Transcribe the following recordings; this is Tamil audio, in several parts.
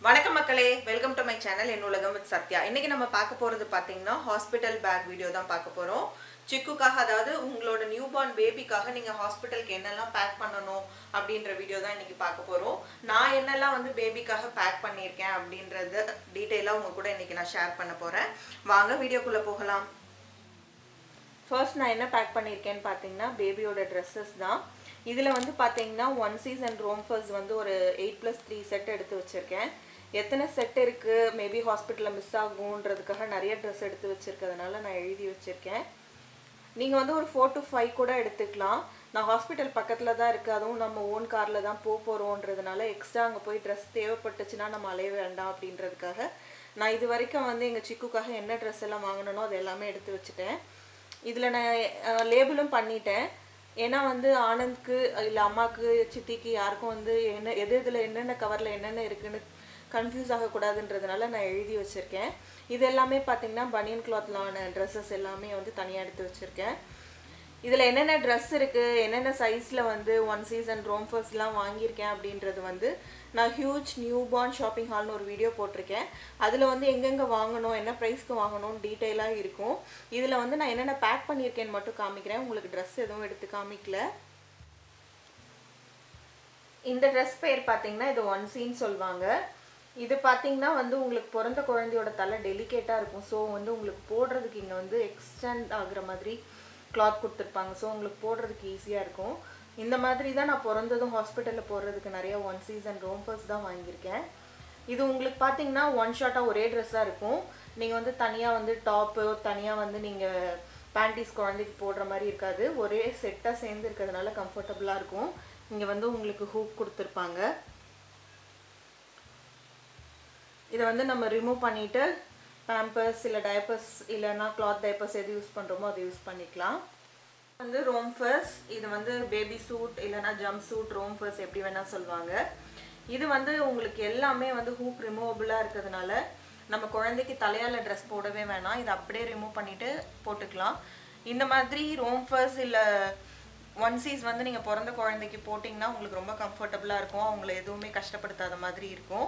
வணக்கம் மக்களே வெல்கம் டு மை சேனல் என் உலகம் வித் சத்யா இன்னைக்கு நம்ம பார்க்க போறது பாத்தீங்கன்னா ஹாஸ்பிட்டல் பேக் வீடியோ தான் பார்க்க போறோம் சிக்குக்காக அதாவது உங்களோட நியூ பார்ன் பேபிக்காக நீங்க ஹாஸ்பிட்டலுக்கு என்னெல்லாம் பேக் பண்ணணும் அப்படின்ற வீடியோ தான் இன்னைக்கு பார்க்க போறோம் நான் என்னெல்லாம் வந்து பேபிக்காக பேக் பண்ணியிருக்கேன் அப்படின்றத டீட்டெயிலாக உங்க கூட இன்னைக்கு நான் ஷேர் பண்ண போறேன் வாங்க வீடியோக்குள்ள போகலாம் ஃபர்ஸ்ட் நான் என்ன பேக் பண்ணியிருக்கேன்னு பார்த்தீங்கன்னா பேபியோட ட்ரெஸ்ஸஸ் தான் இதில் வந்து பார்த்தீங்கன்னா ஒன் சீசன் ரோம்ஃபர்ஸ் வந்து ஒரு எயிட் ப்ளஸ் த்ரீ செட் எடுத்து வச்சுருக்கேன் எத்தனை செட் இருக்குது மேபி ஹாஸ்பிட்டலில் மிஸ் ஆகுன்றதுக்காக நிறைய ட்ரெஸ் எடுத்து வச்சுருக்கிறதுனால நான் எழுதி வச்சுருக்கேன் நீங்கள் வந்து ஒரு ஃபோர் டு ஃபைவ் கூட எடுத்துக்கலாம் நான் ஹாஸ்பிட்டல் பக்கத்தில் தான் இருக்குது அதுவும் நம்ம ஓன் காரில் தான் போக போகிறோன்றதுனால எக்ஸ்ட்ரா அங்கே போய் ட்ரெஸ் தேவைப்பட்டுச்சுன்னா நம்ம அலைய வேண்டாம் அப்படின்றதுக்காக நான் இது வரைக்கும் வந்து எங்கள் சிக்குக்காக என்ன ட்ரெஸ் எல்லாம் வாங்கினனோ அது எல்லாமே எடுத்து வச்சுட்டேன் இதில் நான் லேபிளும் பண்ணிட்டேன் ஏன்னா வந்து ஆனந்த்க்கு இல்லை அம்மாவுக்கு சித்திக்கு யாருக்கும் வந்து என்ன எது இதில் என்னென்ன கவரில் என்னென்ன இருக்குன்னு கன்ஃபியூஸ் ஆகக்கூடாதுன்றதுனால நான் எழுதி வச்சுருக்கேன் இது எல்லாமே பார்த்தீங்கன்னா பனியன் கிளாத்லான ட்ரெஸ்ஸஸ் எல்லாமே வந்து தனியாக எடுத்து வச்சுருக்கேன் இதில் என்னென்ன ட்ரெஸ் இருக்குது என்னென்ன சைஸில் வந்து ஒன் சீசன் ரோம்ஃபர்ஸ்லாம் வாங்கியிருக்கேன் அப்படின்றது வந்து நான் ஹியூஜ் நியூ பார்ன் ஷாப்பிங் ஹால்னு ஒரு வீடியோ போட்டிருக்கேன் அதில் வந்து எங்கெங்கே வாங்கணும் என்ன ப்ரைஸ்க்கு வாங்கணும் டீட்டெயிலாக இருக்கும் இதில் வந்து நான் என்னென்ன பேக் பண்ணியிருக்கேன்னு மட்டும் காமிக்கிறேன் உங்களுக்கு ட்ரெஸ் எதுவும் எடுத்து காமிக்கல இந்த ட்ரெஸ் பேர் பார்த்தீங்கன்னா இது ஒன் சீன் சொல்லுவாங்க இது பார்த்தீங்கன்னா வந்து உங்களுக்கு பிறந்த குழந்தையோட தலை டெலிகேட்டாக இருக்கும் ஸோ வந்து உங்களுக்கு போடுறதுக்கு இங்கே வந்து எக்ஸ்டெண்ட் ஆகுற மாதிரி கிளாத் கொடுத்துருப்பாங்க ஸோ உங்களுக்கு போடுறதுக்கு ஈஸியாக இருக்கும் இந்த மாதிரி தான் நான் பிறந்ததும் ஹாஸ்பிட்டலில் போடுறதுக்கு நிறைய ஒன் சீசன் ரோம்பர்ஸ் தான் வாங்கியிருக்கேன் இது உங்களுக்கு பார்த்தீங்கன்னா ஒன் ஷாட்டாக ஒரே ட்ரெஸ்ஸாக இருக்கும் நீங்கள் வந்து தனியாக வந்து டாப்பு தனியாக வந்து நீங்கள் பேண்டிஸ் குழந்தைக்கு போடுற மாதிரி இருக்காது ஒரே செட்டாக சேர்ந்து இருக்கிறதுனால கம்ஃபர்டபுளாக இருக்கும் இங்கே வந்து உங்களுக்கு ஹூக் கொடுத்துருப்பாங்க இதை வந்து நம்ம ரிமூவ் பண்ணிவிட்டு பேம்பர்ஸ் இல்லை டைப்பர்ஸ் இல்லைன்னா கிளாத் டைப்பர்ஸ் எது யூஸ் பண்ணுறோமோ அதை யூஸ் பண்ணிக்கலாம் வந்து ரோம்ஃபர்ஸ் இது வந்து பேபி சூட் இல்லைன்னா ஜம்ப் சூட் ரோம்ஃபர்ஸ் எப்படி வேணால் சொல்லுவாங்க இது வந்து உங்களுக்கு எல்லாமே வந்து ஹூக் ரிமூவபுளாக இருக்கிறதுனால நம்ம குழந்தைக்கு தலையால் ட்ரெஸ் போடவே வேணாம் இதை அப்படியே ரிமூவ் பண்ணிவிட்டு போட்டுக்கலாம் இந்த மாதிரி ரோம்ஃபர்ஸ் இல்லை ஒன் சீஸ் வந்து நீங்கள் பிறந்த குழந்தைக்கு போட்டிங்கன்னா உங்களுக்கு ரொம்ப கம்ஃபர்டபுளாக இருக்கும் அவங்கள எதுவுமே கஷ்டப்படுத்தாத மாதிரி இருக்கும்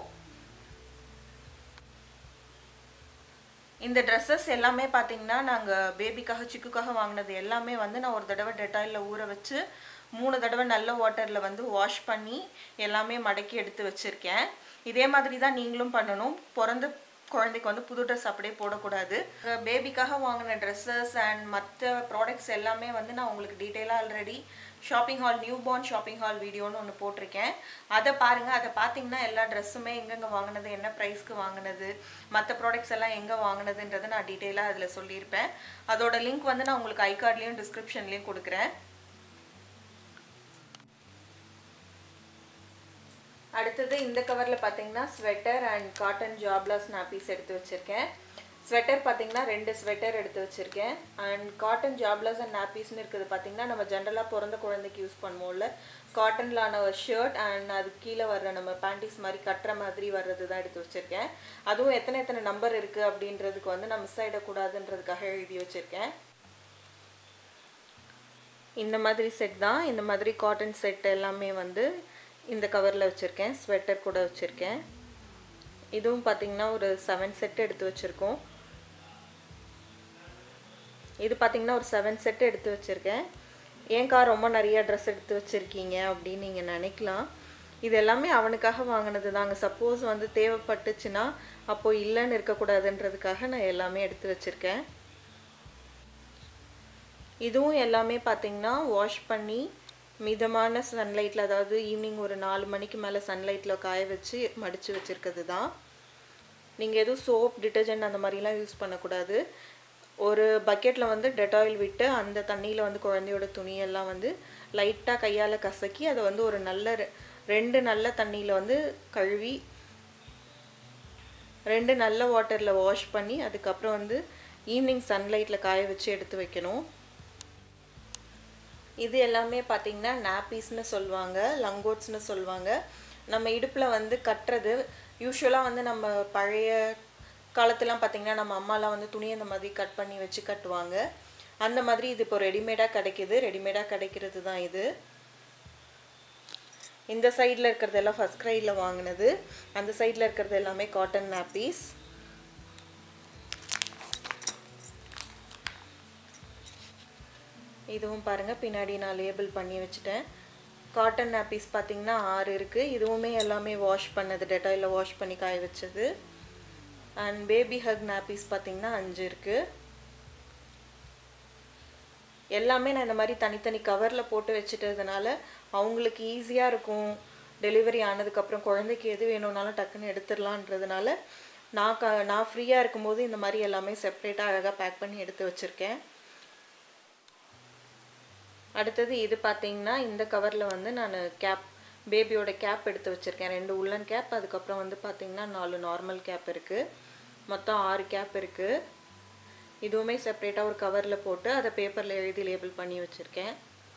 இந்த ட்ரெஸ்ஸஸ் எல்லாமே பார்த்தீங்கன்னா நாங்கள் பேபிக்காக சிக்குக்காக வாங்கினது எல்லாமே வந்து நான் ஒரு தடவை டெட்டாயில் ஊற வச்சு மூணு தடவை நல்ல வாட்டரில் வந்து வாஷ் பண்ணி எல்லாமே மடக்கி எடுத்து வச்சுருக்கேன் இதே மாதிரி தான் நீங்களும் பண்ணணும் பிறந்த குழந்தைக்கு வந்து புது ட்ரெஸ் அப்படியே போடக்கூடாது பேபிக்காக வாங்கின ட்ரெஸ்ஸஸ் அண்ட் மற்ற ப்ராடக்ட்ஸ் எல்லாமே வந்து நான் உங்களுக்கு டீட்டெயிலாக already shopping haul newborn shopping haul வீடியோன்னு ஒன்று போட்டிருக்கேன் அதை பாருங்கள் அதை பார்த்தீங்கன்னா எல்லா ட்ரெஸ்ஸுமே எங்கெங்கே வாங்கினது என்ன ப்ரைஸ்க்கு வாங்கினது மற்ற ப்ராடக்ட்ஸ் எல்லாம் எங்கே வாங்கினதுன்றதை நான் டீட்டெயிலாக அதில் சொல்லியிருப்பேன் அதோட லிங்க் வந்து நான் உங்களுக்கு ஐ கார்ட்லேயும் டிஸ்கிரிப்ஷன்லேயும் கொடுக்குறேன் அடுத்தது இந்த கவரில் பார்த்தீங்கன்னா ஸ்வெட்டர் அண்ட் காட்டன் ஜாப்லா ஸ்னாப்பீஸ் எடுத்து வச்சுருக்கேன் ஸ்வெட்டர் பார்த்தீங்கன்னா ரெண்டு ஸ்வெட்டர் எடுத்து வச்சுருக்கேன் அண்ட் காட்டன் ஜாப்லஸ் அண்ட் நாப்பீஸ்னு இருக்குது பார்த்தீங்கன்னா நம்ம ஜென்ரலாக பிறந்த குழந்தைக்கு யூஸ் பண்ணுவோம்ல காட்டன்லான ஒரு ஷர்ட் அண்ட் அது கீழே வர்ற நம்ம பேண்டிஸ் மாதிரி கட்டுற மாதிரி வர்றது தான் எடுத்து வச்சுருக்கேன் அதுவும் எத்தனை எத்தனை நம்பர் இருக்குது அப்படின்றதுக்கு வந்து நான் மிஸ் ஆகிடக்கூடாதுன்றதுக்காக எழுதி வச்சுருக்கேன் இந்த மாதிரி செட் தான் இந்த மாதிரி காட்டன் செட் எல்லாமே வந்து இந்த கவரில் வச்சுருக்கேன் ஸ்வெட்டர் கூட வச்சுருக்கேன் இதுவும் பார்த்திங்கன்னா ஒரு செவன் செட் எடுத்து வச்சுருக்கோம் இது பார்த்திங்கன்னா ஒரு செவன் செட் எடுத்து வச்சுருக்கேன் ஏன்க்கா ரொம்ப நிறைய ட்ரெஸ் எடுத்து வச்சுருக்கீங்க அப்படின்னு நீங்கள் நினைக்கலாம் இது எல்லாமே அவனுக்காக வாங்கினது தாங்க சப்போஸ் வந்து தேவைப்பட்டுச்சுன்னா அப்போது இல்லைன்னு இருக்கக்கூடாதுன்றதுக்காக நான் எல்லாமே எடுத்து வச்சுருக்கேன் இதுவும் எல்லாமே பார்த்திங்கன்னா வாஷ் பண்ணி மிதமான சன்லைட்டில் அதாவது ஈவினிங் ஒரு நாலு மணிக்கு மேலே சன்லைட்டில் காய வச்சு மடித்து வச்சுருக்கிறது தான் நீங்கள் எதுவும் சோப் டிட்டர்ஜென்ட் அந்த மாதிரிலாம் யூஸ் பண்ணக்கூடாது ஒரு பக்கெட்டில் வந்து டெட்டாயில் விட்டு அந்த தண்ணியில் வந்து குழந்தையோட துணியெல்லாம் வந்து லைட்டாக கையால் கசக்கி அதை வந்து ஒரு நல்ல ரெண்டு நல்ல தண்ணியில் வந்து கழுவி ரெண்டு நல்ல வாட்டரில் வாஷ் பண்ணி அதுக்கப்புறம் வந்து ஈவினிங் சன்லைட்டில் காய வச்சு எடுத்து வைக்கணும் இது எல்லாமே பார்த்திங்கன்னா நாப்பீஸ்னு சொல்லுவாங்க லங்கோட்ஸ்னு சொல்லுவாங்க நம்ம இடுப்பில் வந்து கட்டுறது யூஸ்வலாக வந்து நம்ம பழைய காலத்துலாம் பார்த்திங்கன்னா நம்ம அம்மாலாம் வந்து துணி அந்த மாதிரி கட் பண்ணி வச்சு கட்டுவாங்க அந்த மாதிரி இது இப்போ ரெடிமேடாக கிடைக்கிது ரெடிமேடாக கிடைக்கிறது தான் இது இந்த சைடில் இருக்கிறதெல்லாம் ஃபஸ்ட் க்ரையில் வாங்கினது அந்த சைடில் இருக்கிறது எல்லாமே காட்டன் நாப்பீஸ் இதுவும் பாருங்கள் பின்னாடி நான் லேபிள் பண்ணி வச்சுட்டேன் காட்டன் நாப்பீஸ் பார்த்தீங்கன்னா ஆறு இருக்குது இதுவுமே எல்லாமே வாஷ் பண்ணது டெட்டாயில் வாஷ் பண்ணி காய வச்சது அண்ட் பேபி ஹக் நாப்பீஸ் பார்த்தீங்கன்னா அஞ்சு இருக்குது எல்லாமே நான் இந்த மாதிரி தனித்தனி கவரில் போட்டு வச்சுட்டதுனால அவங்களுக்கு ஈஸியாக இருக்கும் டெலிவரி ஆனதுக்கப்புறம் குழந்தைக்கு எது வேணும்னாலும் டக்குன்னு எடுத்துடலான்றதுனால நான் க நான் ஃப்ரீயாக இருக்கும்போது இந்த மாதிரி எல்லாமே செப்ரேட்டாக அழகாக பேக் பண்ணி எடுத்து வச்சுருக்கேன் அடுத்தது இது பார்த்தீங்கன்னா இந்த கவரில் வந்து நான் கேப் பேபியோட கேப் எடுத்து வச்சுருக்கேன் ரெண்டு உள்ளன் கேப் அதுக்கப்புறம் வந்து பார்த்தீங்கன்னா நாலு நார்மல் கேப் இருக்குது மொத்தம் ஆறு கேப் இருக்குது இதுவுமே செப்ரேட்டாக ஒரு கவரில் போட்டு அதை பேப்பரில் எழுதி லேபிள் பண்ணி வச்சுருக்கேன்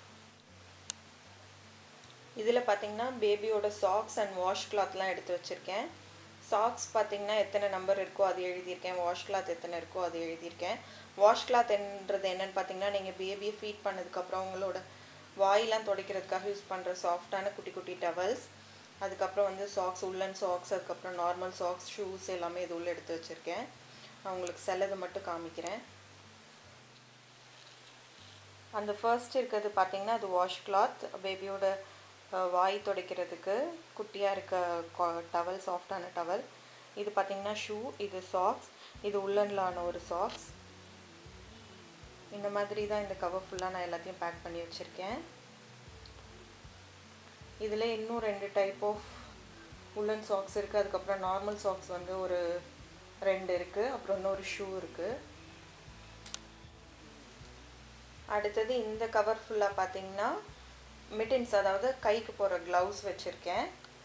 இதில் பார்த்தீங்கன்னா பேபியோட சாக்ஸ் அண்ட் வாஷ் கிளாத்லாம் எடுத்து வச்சுருக்கேன் சாக்ஸ் பார்த்தீங்கன்னா எத்தனை நம்பர் இருக்கோ அது எழுதியிருக்கேன் வாஷ் கிளாத் எத்தனை இருக்கோ அது எழுதியிருக்கேன் வாஷ் கிளாத்ன்றது என்னென்னு பார்த்தீங்கன்னா நீங்கள் பேபியை ஃபீட் பண்ணதுக்கப்புறம் உங்களோட வாயெலாம் துடைக்கிறதுக்காக யூஸ் பண்ணுற சாஃப்டான குட்டி குட்டி டவல்ஸ் அதுக்கப்புறம் வந்து சாக்ஸ் உள்ளன் சாக்ஸ் அதுக்கப்புறம் நார்மல் சாக்ஸ் ஷூஸ் எல்லாமே இது உள்ளே எடுத்து வச்சுருக்கேன் நான் உங்களுக்கு சிலது மட்டும் காமிக்கிறேன் அந்த ஃபர்ஸ்ட் இருக்கிறது பார்த்தீங்கன்னா அது வாஷ் கிளாத் பேபியோட வாய் துடைக்கிறதுக்கு குட்டியாக இருக்க டவல் சாஃப்டான டவல் இது பார்த்தீங்கன்னா ஷூ இது சாக்ஸ் இது உள்ளனில் ஆன ஒரு சாக்ஸ் இந்த மாதிரி தான் இந்த கவர் ஃபுல்லாக நான் எல்லாத்தையும் பேக் பண்ணி வச்சுருக்கேன் இதில் இன்னும் ரெண்டு டைப் ஆஃப் உள்ளன் சாக்ஸ் இருக்குது அதுக்கப்புறம் நார்மல் சாக்ஸ் வந்து ஒரு ரெண்டு இருக்குது அப்புறம் இன்னொரு ஷூ இருக்குது அடுத்தது இந்த கவர் ஃபுல்லாக பார்த்தீங்கன்னா மிட்டின்ஸ் அதாவது கைக்கு போகிற க்ளவுஸ் வச்சுருக்கேன்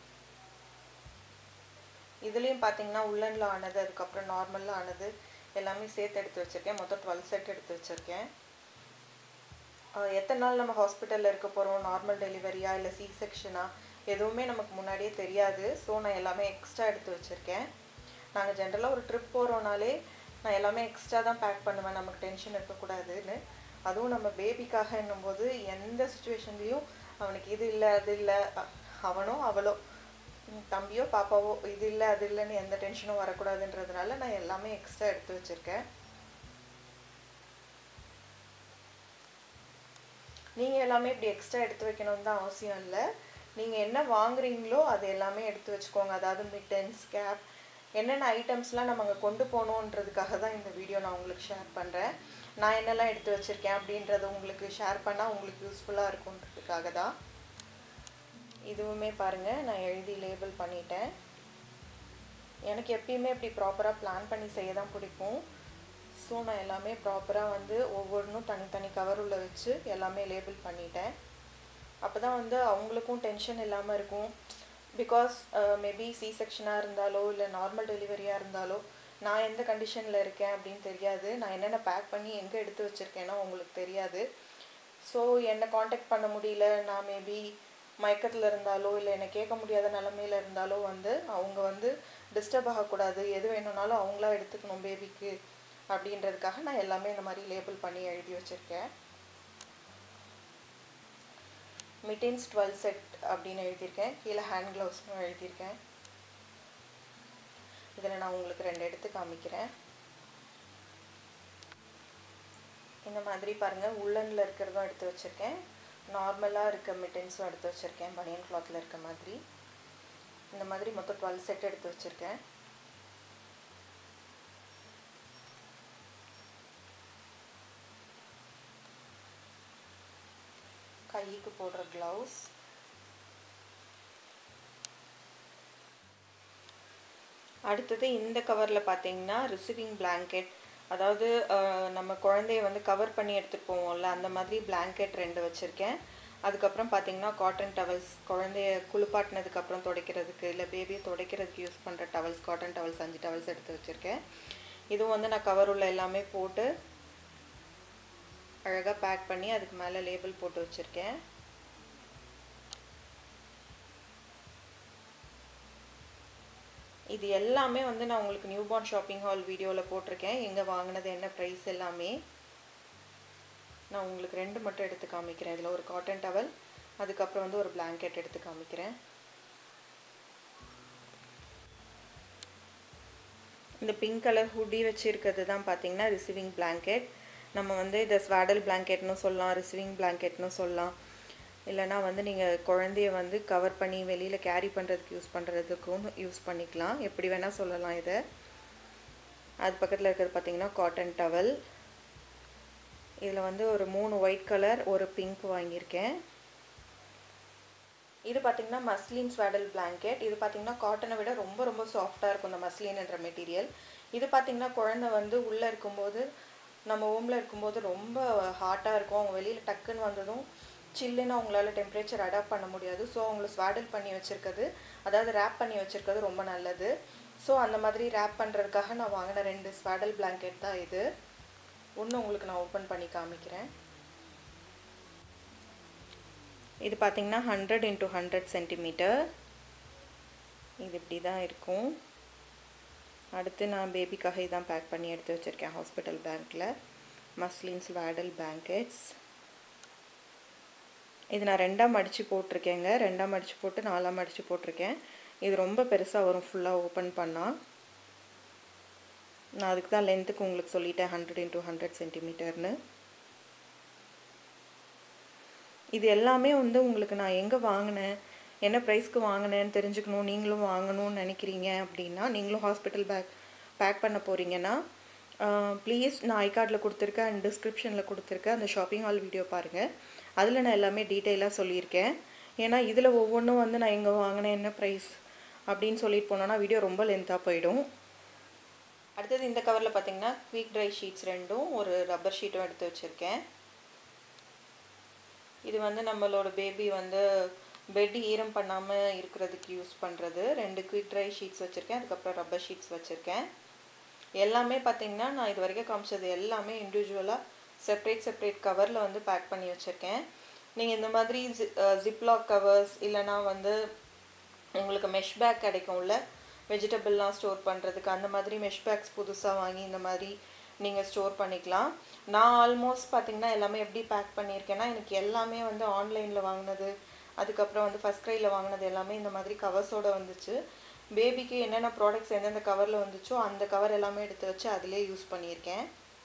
இதுலேயும் பார்த்தீங்கன்னா உள்ளனில் ஆனது அதுக்கப்புறம் நார்மலில் ஆனது எல்லாமே சேர்த்து எடுத்து வச்சுருக்கேன் மொத்தம் டுவெல் செட் எடுத்து வச்சுருக்கேன் எத்தனை நாள் நம்ம ஹாஸ்பிட்டலில் இருக்க போகிறோம் நார்மல் டெலிவரியா இல்லை சி செக்ஷனா எதுவுமே நமக்கு முன்னாடியே தெரியாது ஸோ நான் எல்லாமே எக்ஸ்ட்ரா எடுத்து வச்சுருக்கேன் நாங்கள் ஜென்ரலாக ஒரு ட்ரிப் போகிறோனாலே நான் எல்லாமே எக்ஸ்ட்ரா தான் பேக் பண்ணுவேன் நமக்கு டென்ஷன் இருக்கக்கூடாதுன்னு அதுவும் நம்ம பேபிக்காக என்னும்போது எந்த சுச்சுவேஷன்லேயும் அவனுக்கு இது இல்லை அது இல்லை அவனோ அவளோ தம்பியோ பாப்பாவோ இது இல்லை அது இல்லைன்னு எந்த டென்ஷனும் வரக்கூடாதுன்றதுனால நான் எல்லாமே எக்ஸ்ட்ரா எடுத்து வச்சுருக்கேன் நீங்கள் எல்லாமே இப்படி எக்ஸ்ட்ரா எடுத்து வைக்கணும்னு தான் அவசியம் இல்லை நீங்கள் என்ன வாங்குறீங்களோ அது எல்லாமே எடுத்து வச்சுக்கோங்க அதாவது மிட்டன்ஸ் கேப் என்னென்ன ஐட்டம்ஸ்லாம் நம்ம அங்கே கொண்டு போகணுன்றதுக்காக தான் இந்த வீடியோ நான் உங்களுக்கு ஷேர் பண்ணுறேன் நான் என்னெல்லாம் எடுத்து வச்சுருக்கேன் அப்படின்றத உங்களுக்கு ஷேர் பண்ணால் உங்களுக்கு யூஸ்ஃபுல்லாக இருக்குன்றதுக்காக தான் இதுவுமே பாருங்கள் நான் எழுதி லேபிள் பண்ணிட்டேன் எனக்கு எப்பயுமே இப்படி ப்ராப்பராக பிளான் பண்ணி செய்ய தான் பிடிக்கும் ஸோ நான் எல்லாமே ப்ராப்பராக வந்து ஒவ்வொன்றும் தனித்தனி கவர் உள்ள வச்சு எல்லாமே லேபிள் பண்ணிட்டேன் அப்போ தான் வந்து அவங்களுக்கும் டென்ஷன் இல்லாமல் இருக்கும் பிகாஸ் மேபி சி செக்ஷனாக இருந்தாலோ இல்லை நார்மல் டெலிவரியாக இருந்தாலோ நான் எந்த கண்டிஷனில் இருக்கேன் அப்படின்னு தெரியாது நான் என்னென்ன பேக் பண்ணி எங்கே எடுத்து வச்சுருக்கேனோ உங்களுக்கு தெரியாது ஸோ என்னை காண்டாக்ட் பண்ண முடியல நான் மேபி மயக்கத்தில் இருந்தாலோ இல்லை என்னை கேட்க முடியாத நிலமையில இருந்தாலோ வந்து அவங்க வந்து டிஸ்டர்ப் ஆகக்கூடாது எது வேணும்னாலும் அவங்களா எடுத்துக்கணும் பேபிக்கு அப்படின்றதுக்காக நான் எல்லாமே இந்த மாதிரி லேபிள் பண்ணி எழுதி வச்சுருக்கேன் மிட்டின்ஸ் டுவெல் செட் அப்படின்னு எழுதியிருக்கேன் கீழே ஹேண்ட் க்ளவுஸ்னு எழுதியிருக்கேன் இதில் நான் உங்களுக்கு ரெண்டு எடுத்து காமிக்கிறேன் இந்த மாதிரி பாருங்கள் உள்ளனில் இருக்கிறதும் எடுத்து வச்சுருக்கேன் நார்மலாக இருக்க மிட்டன்ஸும் எடுத்து வச்சுருக்கேன் பனியன் கிளாத்தில் இருக்க மாதிரி இந்த மாதிரி மொத்தம் டுவெல் செட் எடுத்து வச்சுருக்கேன் கைக்கு போடுற க்ளவுஸ் அடுத்தது இந்த கவரில் பார்த்தீங்கன்னா ரிசீவிங் பிளாங்கெட் அதாவது நம்ம குழந்தைய வந்து கவர் பண்ணி எடுத்துகிட்டு போவோம்ல அந்த மாதிரி பிளாங்கெட் ரெண்டு வச்சுருக்கேன் அதுக்கப்புறம் பார்த்தீங்கன்னா காட்டன் டவல்ஸ் குழந்தைய குளிப்பாட்டினதுக்கப்புறம் துடைக்கிறதுக்கு இல்லை பேபியை துடைக்கிறதுக்கு யூஸ் பண்ணுற டவல்ஸ் காட்டன் டவல்ஸ் அஞ்சு டவல்ஸ் எடுத்து வச்சுருக்கேன் இதுவும் வந்து நான் கவர் உள்ள எல்லாமே போட்டு அழகாக பேக் பண்ணி அதுக்கு மேலே லேபிள் போட்டு வச்சுருக்கேன் இது எல்லாமே வந்து நான் உங்களுக்கு நியூ பார்ன் ஷாப்பிங் ஹால் வீடியோவில் போட்டிருக்கேன் எங்கே வாங்கினது என்ன ப்ரைஸ் எல்லாமே நான் உங்களுக்கு ரெண்டு மட்டும் எடுத்து காமிக்கிறேன் இதில் ஒரு காட்டன் டவல் அதுக்கப்புறம் வந்து ஒரு பிளாங்கெட் எடுத்து காமிக்கிறேன் இந்த பிங்க் கலர் ஹுடி வச்சுருக்கிறது தான் பார்த்தீங்கன்னா ரிசீவிங் பிளாங்கெட் நம்ம வந்து இதை ஸ்வாடல் பிளாங்கெட்னு சொல்லலாம் ரிசீவிங் பிளாங்கெட்னு சொல்லலாம் இல்லைனா வந்து நீங்கள் குழந்தைய வந்து கவர் பண்ணி வெளியில் கேரி பண்ணுறதுக்கு யூஸ் பண்ணுறதுக்கும் யூஸ் பண்ணிக்கலாம் எப்படி வேணால் சொல்லலாம் இதை அது பக்கத்தில் இருக்கிறது பார்த்தீங்கன்னா காட்டன் டவல் இதில் வந்து ஒரு மூணு ஒயிட் கலர் ஒரு பிங்க் வாங்கியிருக்கேன் இது பார்த்திங்கன்னா மஸ்லின் ஸ்வாடல் பிளாங்கெட் இது பார்த்திங்கன்னா காட்டனை விட ரொம்ப ரொம்ப சாஃப்டாக இருக்கும் இந்த மஸ்லின்ன்ற மெட்டீரியல் இது பார்த்திங்கன்னா குழந்தை வந்து உள்ளே இருக்கும்போது நம்ம ஹோமில் இருக்கும்போது ரொம்ப ஹாட்டாக இருக்கும் அவங்க வெளியில் டக்குன்னு வந்ததும் சில்லுன்னு அவங்களால டெம்பரேச்சர் அடாப்ட் பண்ண முடியாது ஸோ அவங்கள ஸ்வாடல் பண்ணி வச்சுருக்கிறது அதாவது ரேப் பண்ணி வச்சுருக்கிறது ரொம்ப நல்லது ஸோ அந்த மாதிரி ரேப் பண்ணுறதுக்காக நான் வாங்கின ரெண்டு ஸ்வாடல் பிளாங்கெட் தான் இது ஒன்று உங்களுக்கு நான் ஓப்பன் பண்ணி காமிக்கிறேன் இது பார்த்திங்கன்னா ஹண்ட்ரட் இன்ட்டு ஹண்ட்ரட் சென்டிமீட்டர் இது இப்படி தான் இருக்கும் அடுத்து நான் பேபிக்காக இதான் பேக் பண்ணி எடுத்து வச்சுருக்கேன் ஹாஸ்பிட்டல் பேங்க்கில் மஸ்லின்ஸ் வேடல் பேங்கெட்ஸ் இது நான் ரெண்டாக மடித்து போட்டிருக்கேங்க ரெண்டாக மடித்து போட்டு நாலாக மடித்து போட்டிருக்கேன் இது ரொம்ப பெருசாக வரும் ஃபுல்லாக ஓப்பன் பண்ணால் நான் அதுக்கு தான் லென்த்துக்கு உங்களுக்கு சொல்லிட்டேன் ஹண்ட்ரட் இன்ட்டு ஹண்ட்ரட் சென்டிமீட்டர்னு இது எல்லாமே வந்து உங்களுக்கு நான் எங்கே வாங்கினேன் என்ன ப்ரைஸ்க்கு வாங்கினேன்னு தெரிஞ்சுக்கணும் நீங்களும் வாங்கணும்னு நினைக்கிறீங்க அப்படின்னா நீங்களும் ஹாஸ்பிட்டல் பேக் பேக் பண்ண போகிறீங்கன்னா ப்ளீஸ் நான் ஐகார்டில் கொடுத்துருக்கேன் அண்ட் டிஸ்கிரிப்ஷனில் கொடுத்துருக்கேன் அந்த ஷாப்பிங் ஹால் வீடியோ பாருங்கள் அதில் நான் எல்லாமே டீட்டெயிலாக சொல்லியிருக்கேன் ஏன்னா இதில் ஒவ்வொன்றும் வந்து நான் எங்கே வாங்கினேன் என்ன ப்ரைஸ் அப்படின்னு சொல்லிட்டு போனோன்னா வீடியோ ரொம்ப லென்த்தாக போயிடும் அடுத்தது இந்த கவரில் பார்த்தீங்கன்னா குயிக் ட்ரை ஷீட்ஸ் ரெண்டும் ஒரு ரப்பர் ஷீட்டும் எடுத்து வச்சுருக்கேன் இது வந்து நம்மளோட பேபி வந்து பெட் ஈரம் பண்ணாமல் இருக்கிறதுக்கு யூஸ் பண்ணுறது ரெண்டு குயிக் ட்ரை ஷீட்ஸ் வச்சுருக்கேன் அதுக்கப்புறம் ரப்பர் ஷீட்ஸ் வச்சுருக்கேன் எல்லாமே பார்த்திங்கன்னா நான் இது வரைக்கும் காமிச்சது எல்லாமே இண்டிவிஜுவலாக செப்ரேட் செப்ரேட் கவரில் வந்து பேக் பண்ணி வச்சுருக்கேன் நீங்கள் இந்த மாதிரி ஜி ஜிப்லாக் கவர்ஸ் இல்லைனா வந்து உங்களுக்கு மெஷ் பேக் கிடைக்கும்ல வெஜிடபிள்லாம் ஸ்டோர் பண்ணுறதுக்கு அந்த மாதிரி மெஷ் பேக்ஸ் புதுசாக வாங்கி இந்த மாதிரி நீங்கள் ஸ்டோர் பண்ணிக்கலாம் நான் ஆல்மோஸ்ட் பார்த்திங்கன்னா எல்லாமே எப்படி பேக் பண்ணியிருக்கேன்னா எனக்கு எல்லாமே வந்து ஆன்லைனில் வாங்கினது அதுக்கப்புறம் வந்து ஃபஸ்ட் க்ரையில் வாங்கினது எல்லாமே இந்த மாதிரி கவர்ஸோடு வந்துச்சு பேபிக்கு என்னென்ன ப்ராடக்ட்ஸ் எந்தெந்த கவரில் வந்துச்சோ அந்த கவர் எல்லாமே எடுத்து வச்சு அதிலே யூஸ் பண்ணியிருக்கேன்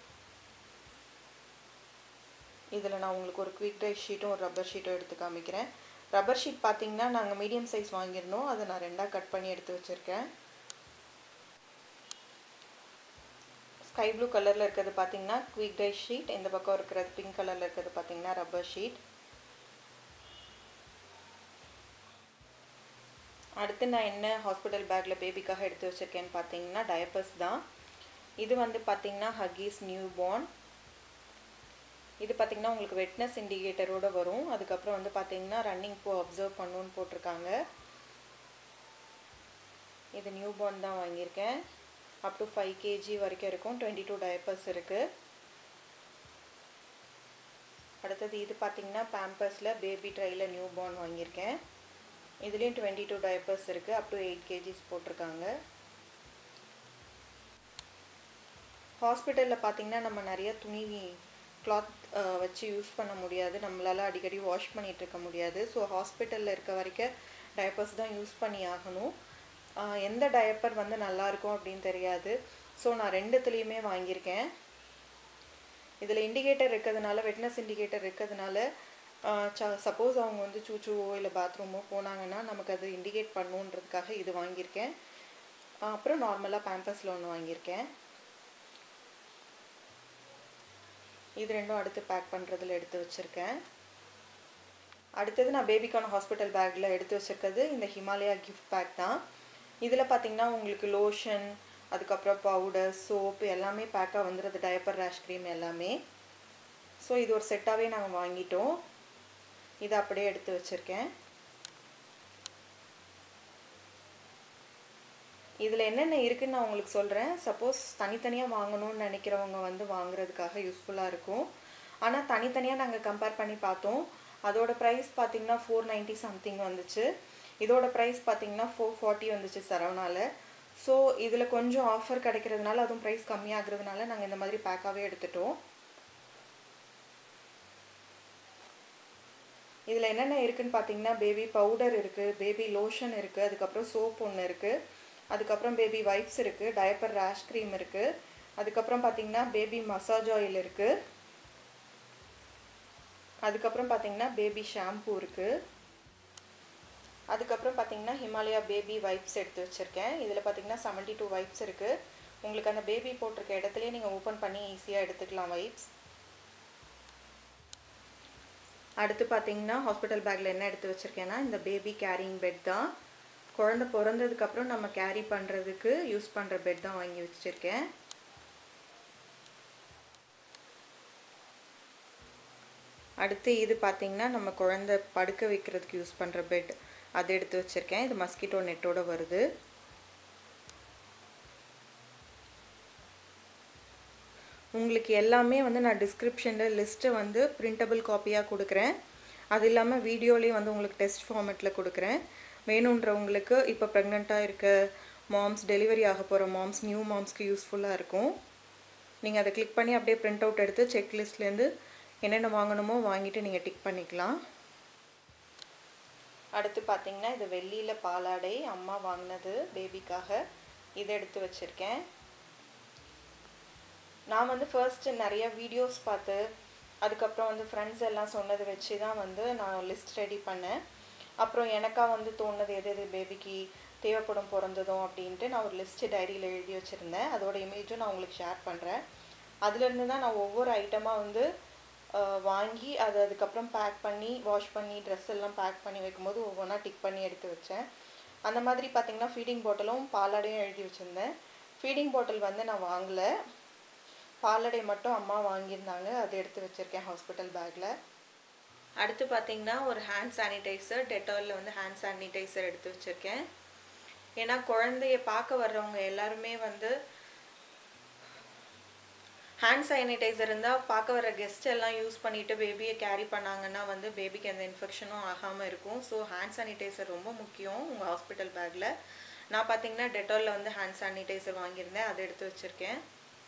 இதில் நான் உங்களுக்கு ஒரு குவிக் ட்ரை ஷீட்டும் ஒரு ரப்பர் ஷீட்டும் எடுத்து காமிக்கிறேன் ரப்பர் ஷீட் பார்த்தீங்கன்னா நாங்கள் மீடியம் சைஸ் வாங்கியிருந்தோம் அதை நான் ரெண்டாக கட் பண்ணி எடுத்து வச்சுருக்கேன் ஸ்கை ப்ளூ கலரில் இருக்கிறது பார்த்தீங்கன்னா குவிக் டை ஷீட் இந்த பக்கம் இருக்கிறது பிங்க் கலரில் இருக்கிறது பார்த்தீங்கன்னா ரப்பர் ஷீட் அடுத்து நான் என்ன ஹாஸ்பிட்டல் பேக்கில் பேபிக்காக எடுத்து வச்சுருக்கேன்னு பார்த்தீங்கன்னா டயப்பர்ஸ் தான் இது வந்து பார்த்தீங்கன்னா ஹக்கீஸ் நியூ பார்ன் இது பார்த்திங்கன்னா உங்களுக்கு வெட்னஸ் இண்டிகேட்டரோடு வரும் அதுக்கப்புறம் வந்து பார்த்தீங்கன்னா ரன்னிங் போ அப்சர்வ் பண்ணுன்னு போட்டிருக்காங்க இது நியூ பார்ன் தான் வாங்கியிருக்கேன் அப் டு ஃபைவ் கேஜி வரைக்கும் இருக்கும் டுவெண்ட்டி டூ டயப்பர்ஸ் இருக்குது அடுத்தது இது பார்த்திங்கன்னா பேம்பர்ஸில் பேபி ட்ரையில் நியூ பார்ன் வாங்கியிருக்கேன் இதுலேயும் டுவெண்ட்டி டூ டயப்பர்ஸ் இருக்குது அப் டு எயிட் கேஜிஸ் போட்டிருக்காங்க ஹாஸ்பிட்டலில் பார்த்திங்கன்னா நம்ம நிறைய துணி கிளாத் வச்சு யூஸ் பண்ண முடியாது நம்மளால் அடிக்கடி வாஷ் பண்ணிகிட்டு இருக்க முடியாது ஸோ ஹாஸ்பிட்டலில் இருக்க வரைக்கும் டயப்பர்ஸ் தான் யூஸ் பண்ணி ஆகணும் எந்த டயப்பர் வந்து நல்லாயிருக்கும் அப்படின்னு தெரியாது ஸோ நான் ரெண்டுத்துலேயுமே வாங்கியிருக்கேன் இதில் இண்டிகேட்டர் இருக்கிறதுனால வெட்னஸ் இண்டிகேட்டர் இருக்கிறதுனால சப்போஸ் அவங்க வந்து சூச்சுவோ இல்லை பாத்ரூமோ போனாங்கன்னா நமக்கு அது இண்டிகேட் பண்ணுன்றதுக்காக இது வாங்கியிருக்கேன் அப்புறம் நார்மலாக பேம்பஸில் ஒன்று வாங்கியிருக்கேன் இது ரெண்டும் அடுத்து பேக் பண்ணுறதுல எடுத்து வச்சுருக்கேன் அடுத்தது நான் பேபிக்கான ஹாஸ்பிட்டல் பேக்கில் எடுத்து வச்சுருக்கிறது இந்த ஹிமாலயா கிஃப்ட் பேக் தான் இதில் பார்த்திங்கன்னா உங்களுக்கு லோஷன் அதுக்கப்புறம் பவுடர் சோப்பு எல்லாமே பேக்காக வந்துடுது டயப்பர் ரேஷ் க்ரீம் எல்லாமே ஸோ இது ஒரு செட்டாகவே நாங்கள் வாங்கிட்டோம் இதை அப்படியே எடுத்து வச்சுருக்கேன் இதில் என்னென்ன இருக்குதுன்னு நான் உங்களுக்கு சொல்கிறேன் சப்போஸ் தனித்தனியாக வாங்கணும்னு நினைக்கிறவங்க வந்து வாங்குறதுக்காக யூஸ்ஃபுல்லாக இருக்கும் ஆனால் தனித்தனியாக நாங்கள் கம்பேர் பண்ணி பார்த்தோம் அதோட ப்ரைஸ் பார்த்திங்கன்னா ஃபோர் நைன்ட்டி சம்திங் வந்துச்சு இதோட ப்ரைஸ் பார்த்திங்கன்னா ஃபோர் ஃபார்ட்டி வந்துச்சு சரவணாவில் ஸோ இதில் கொஞ்சம் ஆஃபர் கிடைக்கிறதுனால அதுவும் ப்ரைஸ் கம்மியாகிறதுனால நாங்கள் இந்த மாதிரி பேக்காகவே எடுத்துட்டோம் இதில் என்னென்ன இருக்குன்னு பார்த்தீங்கன்னா பேபி பவுடர் இருக்குது பேபி லோஷன் இருக்குது அதுக்கப்புறம் சோப் ஒன்று இருக்குது அதுக்கப்புறம் பேபி வைப்ஸ் இருக்குது டயப்பர் ரேஷ் க்ரீம் இருக்குது அதுக்கப்புறம் பார்த்தீங்கன்னா பேபி மசாஜ் ஆயில் இருக்குது அதுக்கப்புறம் பார்த்தீங்கன்னா பேபி ஷாம்பூ இருக்குது அதுக்கப்புறம் பார்த்தீங்கன்னா ஹிமாலயா பேபி வைப்ஸ் எடுத்து வச்சுருக்கேன் இதில் பார்த்தீங்கன்னா செவன்ட்டி டூ வைப்ஸ் இருக்குது உங்களுக்கு அந்த பேபி போட்டிருக்க இடத்துலையே நீங்கள் ஓப்பன் பண்ணி ஈஸியாக எடுத்துக்கலாம் வைப்ஸ் அடுத்து பார்த்தீங்கன்னா ஹாஸ்பிட்டல் பேக்கில் என்ன எடுத்து வச்சுருக்கேன்னா இந்த பேபி கேரிங் பெட் தான் குழந்த பிறந்ததுக்கப்புறம் நம்ம கேரி பண்ணுறதுக்கு யூஸ் பண்ணுற பெட் தான் வாங்கி வச்சுருக்கேன் அடுத்து இது பார்த்திங்கன்னா நம்ம குழந்த படுக்க வைக்கிறதுக்கு யூஸ் பண்ணுற பெட் அது எடுத்து வச்சுருக்கேன் இது மஸ்கிட்டோ நெட்டோட வருது உங்களுக்கு எல்லாமே வந்து நான் டிஸ்கிரிப்ஷனில் லிஸ்ட்டை வந்து பிரிண்டபிள் காப்பியாக கொடுக்குறேன் அது இல்லாமல் வீடியோலேயே வந்து உங்களுக்கு டெஸ்ட் ஃபார்மேட்டில் கொடுக்குறேன் வேணுன்றவங்களுக்கு இப்போ ப்ரெக்னெண்ட்டாக இருக்க மாம்ஸ் டெலிவரி ஆக போகிற மாம்ஸ் நியூ மாம்ஸ்க்கு யூஸ்ஃபுல்லாக இருக்கும் நீங்கள் அதை கிளிக் பண்ணி அப்படியே பிரிண்ட் அவுட் எடுத்து செக் லிஸ்ட்லேருந்து என்னென்ன வாங்கணுமோ வாங்கிட்டு நீங்கள் டிக் பண்ணிக்கலாம் அடுத்து பார்த்தீங்கன்னா இது வெள்ளியில் பாலாடை அம்மா வாங்கினது பேபிக்காக இதை எடுத்து வச்சுருக்கேன் நான் வந்து ஃபர்ஸ்ட்டு நிறைய வீடியோஸ் பார்த்து அதுக்கப்புறம் வந்து ஃப்ரெண்ட்ஸ் எல்லாம் சொன்னதை வச்சு தான் வந்து நான் லிஸ்ட் ரெடி பண்ணேன் அப்புறம் எனக்கா வந்து தோணுது எது எது பேபிக்கு தேவைப்படும் பிறந்ததும் அப்படின்ட்டு நான் ஒரு லிஸ்ட்டு டைரியில் எழுதி வச்சுருந்தேன் அதோட இமேஜும் நான் உங்களுக்கு ஷேர் பண்ணுறேன் அதுலேருந்து தான் நான் ஒவ்வொரு ஐட்டமாக வந்து வாங்கி அதை அதுக்கப்புறம் பேக் பண்ணி வாஷ் பண்ணி ட்ரெஸ் எல்லாம் பேக் பண்ணி வைக்கும்போது ஒவ்வொன்றா டிக் பண்ணி எடுத்து வச்சேன் அந்த மாதிரி பார்த்திங்கன்னா ஃபீடிங் பாட்டிலும் பாலாடையும் எழுதி வச்சுருந்தேன் ஃபீடிங் பாட்டில் வந்து நான் வாங்கலை பாலடை மட்டும் அம்மா வாங்கியிருந்தாங்க அதை எடுத்து வச்சுருக்கேன் ஹாஸ்பிட்டல் பேக்கில் அடுத்து பார்த்தீங்கன்னா ஒரு ஹேண்ட் சானிடைசர் டெட்டாலில் வந்து ஹேண்ட் சானிடைசர் எடுத்து வச்சுருக்கேன் ஏன்னா குழந்தைய பார்க்க வர்றவங்க எல்லாருமே வந்து ஹேண்ட் சானிடைசர் இருந்தால் பார்க்க வர கெஸ்ட் எல்லாம் யூஸ் பண்ணிவிட்டு பேபியை கேரி பண்ணாங்கன்னா வந்து பேபிக்கு எந்த இன்ஃபெக்ஷனும் ஆகாமல் இருக்கும் ஸோ ஹேண்ட் சானிடைசர் ரொம்ப முக்கியம் உங்கள் ஹாஸ்பிட்டல் பேக்கில் நான் பார்த்தீங்கன்னா டெட்டாலில் வந்து ஹேண்ட் சானிடைசர் வாங்கியிருந்தேன் அதை எடுத்து வச்சுருக்கேன்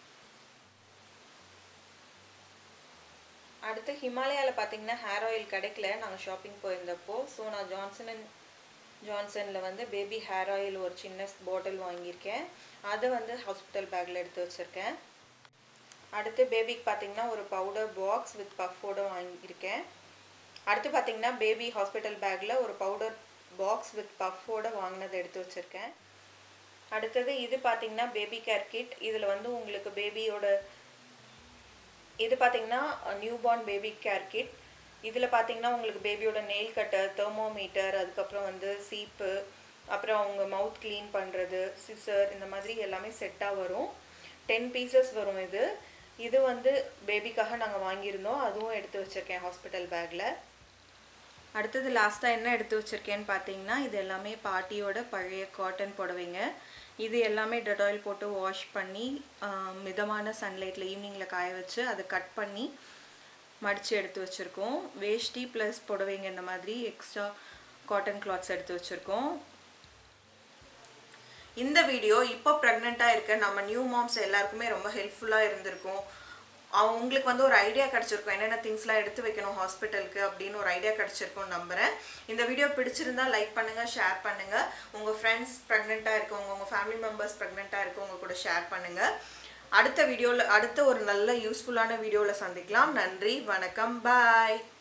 அடுத்து ஹிமாலயாவில் பார்த்தீங்கன்னா ஹேர் ஆயில் கிடைக்கல நாங்கள் ஷாப்பிங் போயிருந்தப்போ ஸோ நான் ஜான்சன் அண்ட் ஜான்சனில் வந்து பேபி ஹேர் ஆயில் ஒரு சின்ன பாட்டில் வாங்கியிருக்கேன் அதை வந்து ஹாஸ்பிட்டல் பேக்கில் எடுத்து வச்சுருக்கேன் அடுத்து பேபிக்கு பார்த்தீங்கன்னா ஒரு பவுடர் பாக்ஸ் வித் பஃபோட வாங்கியிருக்கேன் அடுத்து பார்த்தீங்கன்னா பேபி ஹாஸ்பிட்டல் பேக்கில் ஒரு பவுடர் பாக்ஸ் வித் பஃபோட வாங்கினதை எடுத்து வச்சுருக்கேன் அடுத்தது இது பார்த்தீங்கன்னா பேபி கேர் கிட் இதில் வந்து உங்களுக்கு பேபியோட இது பார்த்தீங்கன்னா newborn baby care kit இதில் பார்த்தீங்கன்னா உங்களுக்கு பேபியோட நெயில் கட்டர் தெர்மோமீட்டர் அதுக்கப்புறம் வந்து சீப்பு அப்புறம் அவங்க மவுத் க்ளீன் பண்ணுறது சிசர் இந்த மாதிரி எல்லாமே செட்டாக வரும் டென் பீசஸ் வரும் இது இது வந்து பேபிக்காக நாங்கள் வாங்கியிருந்தோம் அதுவும் எடுத்து வச்சுருக்கேன் ஹாஸ்பிட்டல் பேக்கில் அடுத்தது லாஸ்ட்டாக என்ன எடுத்து வச்சுருக்கேன்னு பார்த்தீங்கன்னா இது எல்லாமே பாட்டியோட பழைய காட்டன் புடவைங்க இது எல்லாமே டெட்டாயில் போட்டு வாஷ் பண்ணி மிதமான சன்லைட்டில் ஈவினிங்கில் காய வச்சு அதை கட் பண்ணி மடித்து எடுத்து வச்சுருக்கோம் வேஷ்டி ப்ளஸ் புடவைங்க இந்த மாதிரி எக்ஸ்ட்ரா காட்டன் கிளாத்ஸ் எடுத்து வச்சுருக்கோம் இந்த வீடியோ இப்போ ப்ரெக்னெண்ட்டாக இருக்க நம்ம நியூ மாம்ஸ் எல்லாருக்குமே ரொம்ப ஹெல்ப்ஃபுல்லாக இருந்திருக்கும் அவங்களுக்கு வந்து ஒரு ஐடியா கிடச்சிருக்கும் என்னென்ன திங்ஸ்லாம் எடுத்து வைக்கணும் ஹாஸ்பிட்டலுக்கு அப்படின்னு ஒரு ஐடியா கிடச்சிருக்கும்னு நம்புகிறேன் இந்த வீடியோ பிடிச்சிருந்தா லைக் பண்ணுங்கள் ஷேர் பண்ணுங்கள் உங்கள் ஃப்ரெண்ட்ஸ் ப்ரெக்னெண்ட்டாக இருக்கவங்க உங்கள் ஃபேமிலி மெம்பர்ஸ் ப்ரெக்னெண்ட்டாக இருக்கவங்க கூட ஷேர் பண்ணுங்கள் அடுத்த வீடியோவில் அடுத்த ஒரு நல்ல யூஸ்ஃபுல்லான வீடியோவில் சந்திக்கலாம் நன்றி வணக்கம் பாய்